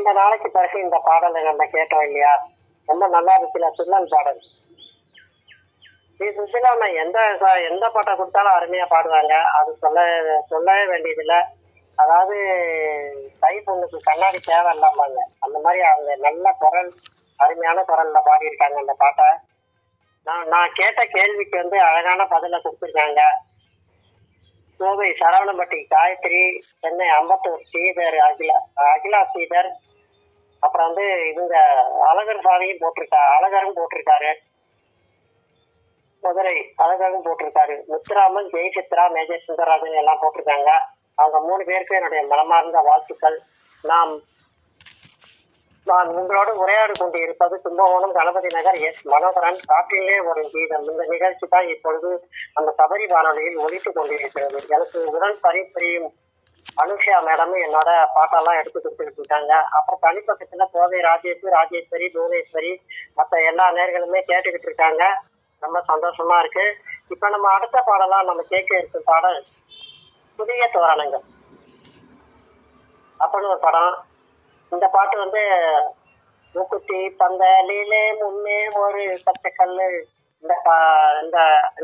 நீண்ட நாளைக்கு பிறகு இந்த பாடலை நம்ம கேட்டோம் இல்லையா ரொம்ப நல்லா இருக்குல்ல சுல்லன் பாடல் ஸ்ரீ சுசிலாமா எந்த ச- எந்த பாட்டை கொடுத்தாலும் அருமையா பாடுவாங்க அது சொல்ல சொல்லவே வேண்டியதில்லை அதாவது தை பொண்ணுக்கு கண்ணாடி தேவை இல்லாமாங்க அந்த மாதிரி அவங்க நல்ல குரல் அருமையான குரல்ல பாடியிருக்காங்க அந்த பாட்டை நான் நான் கேட்ட கேள்விக்கு வந்து அழகான பதிலை கொடுத்துருக்காங்க கோவை சரவணம்பட்டி காயத்ரி சென்னை அம்பத்தூர் ஸ்ரீதர் அகிலா அகிலா ஸ்ரீதர் அப்புறம் வந்து இவங்க அழகர் சாமியும் போட்டிருக்கா அழகரும் போட்டிருக்காரு மதுரை அழகரும் போட்டிருக்காரு முத்துராமன் ஜெய் சித்ரா மேஜர் சுந்தரராஜன் எல்லாம் போட்டிருக்காங்க அவங்க மூணு பேருக்கும் என்னுடைய மனமார்ந்த வாழ்த்துக்கள் நாம் நான் உங்களோடு உரையாடி கொண்டு இருப்பது கும்பகோணம் கணபதி நகர் எஸ் மனோகரன் காற்றிலே ஒரு கீதம் இந்த நிகழ்ச்சி தான் இப்பொழுது அந்த சபரி வானொலியில் ஒலித்துக் கொண்டிருக்கிறது எனக்கு உடன் பணிபுரியும் அனுஷா மேடம் என்னோட பாட்டெல்லாம் எடுத்து கொடுத்துட்டு இருக்காங்க அப்புறம் தனிப்பக்கத்துல கோவை ராஜேஷ் ராஜேஸ்வரி புவனேஸ்வரி மற்ற எல்லா நேர்களுமே கேட்டுக்கிட்டு இருக்காங்க ரொம்ப சந்தோஷமா இருக்கு இப்ப நம்ம அடுத்த பாடலாம் நம்ம கேட்க இருக்கும் பாடல் புதிய தோரணங்கள் அப்படின்னு ஒரு படம் இந்த பாட்டு வந்து மூக்குத்தி பந்தலிலே முன்னே ஒரு பச்சை கல்லு இந்த பா- இந்த